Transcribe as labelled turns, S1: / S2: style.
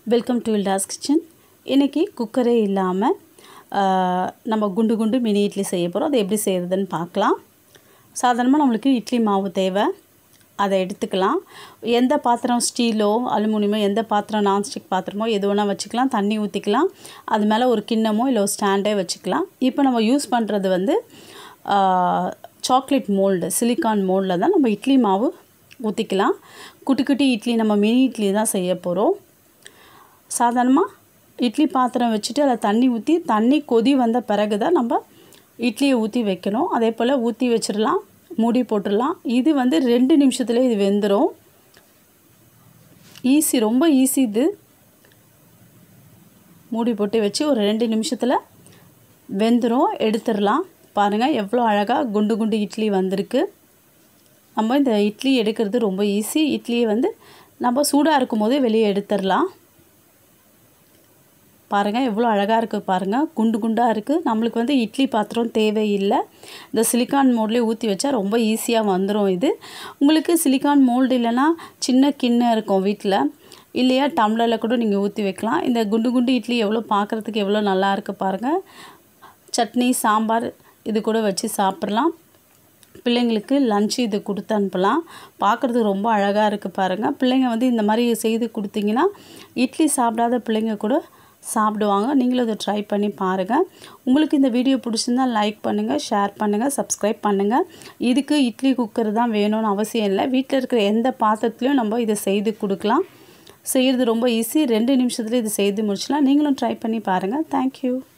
S1: welcome to வில்டாஸ் kitchen இன்றைக்கி குக்கரே இல்லாமல் நம்ம குண்டு குண்டு மினி இட்லி செய்ய போகிறோம் அதை எப்படி செய்கிறதுன்னு பார்க்கலாம் சாதாரணமாக நம்மளுக்கு இட்லி மாவு தேவை அதை எடுத்துக்கலாம் எந்த பாத்திரம் ஸ்டீலோ அலுமினியமோ எந்த பாத்திரம் நான்ஸ்டிக் பாத்திரமோ எது வேணால் வச்சுக்கலாம் தண்ணி ஊற்றிக்கலாம் அது மேலே ஒரு கிண்ணமோ இல்லை ஒரு ஸ்டாண்டே வச்சுக்கலாம் இப்போ நம்ம யூஸ் பண்ணுறது வந்து சாக்லேட் மோல்டு சிலிக்கான் மோல்டில் தான் நம்ம இட்லி மாவு ஊற்றிக்கலாம் குட்டி குட்டி இட்லி நம்ம மினி இட்லி தான் செய்ய போகிறோம் சாதாரணமாக இட்லி பாத்திரம் வச்சுட்டு அதில் தண்ணி ஊற்றி தண்ணி கொதி வந்த பிறகு தான் நம்ம இட்லியை ஊற்றி வைக்கணும் அதே போல் ஊற்றி வச்சிடலாம் மூடி போட்டுடலாம் இது வந்து ரெண்டு நிமிஷத்துலேயே இது வெந்துடும் ஈஸி ரொம்ப ஈஸி இது மூடி போட்டு வச்சு ஒரு ரெண்டு நிமிஷத்தில் வெந்துடும் எடுத்துடலாம் பாருங்கள் எவ்வளோ அழகாக குண்டு குண்டு இட்லி வந்திருக்கு நம்ம இந்த இட்லி எடுக்கிறது ரொம்ப ஈஸி இட்லியை வந்து நம்ம சூடாக இருக்கும் போதே வெளியே எடுத்துடலாம் பாருங்கள் எவ்வளோ அழகாக இருக்குது பாருங்கள் குண்டு குண்டாக இருக்குது நம்மளுக்கு வந்து இட்லி பாத்திரம் தேவையில்லை இந்த சிலிக்கான் மோல்ட்லேயே ஊற்றி வச்சா ரொம்ப ஈஸியாக வந்துடும் இது உங்களுக்கு சிலிக்கான் மோல்டு இல்லைன்னா சின்ன கிண்ணம் இருக்கும் வீட்டில் இல்லையா டம்ளரில் கூட நீங்கள் ஊற்றி வைக்கலாம் இந்த குண்டு குண்டு இட்லி எவ்வளோ பார்க்குறதுக்கு எவ்வளோ நல்லா இருக்குது பாருங்கள் சட்னி சாம்பார் இது கூட வச்சு சாப்பிட்லாம் பிள்ளைங்களுக்கு லஞ்சு இது கொடுத்து அனுப்பலாம் பார்க்குறதுக்கு ரொம்ப அழகாக இருக்குது பாருங்கள் பிள்ளைங்க வந்து இந்த மாதிரி செய்து கொடுத்தீங்கன்னா இட்லி சாப்பிடாத பிள்ளைங்க கூட சாப்பிடுவாங்க நீங்களும் இதை ட்ரை பண்ணி பாருங்கள் உங்களுக்கு இந்த வீடியோ பிடிச்சிருந்தா லைக் பண்ணுங்கள் ஷேர் பண்ணுங்கள் சப்ஸ்கிரைப் பண்ணுங்கள் இதுக்கு இட்லி குக்கர் தான் வேணும்னு அவசியம் இல்லை வீட்டில் இருக்கிற எந்த பாத்திரத்துலையும் நம்ம இதை செய்து கொடுக்கலாம் செய்கிறது ரொம்ப ஈஸி ரெண்டு நிமிஷத்தில் இது செய்து முடிச்சலாம் நீங்களும் ட்ரை பண்ணி பாருங்கள் தேங்க்யூ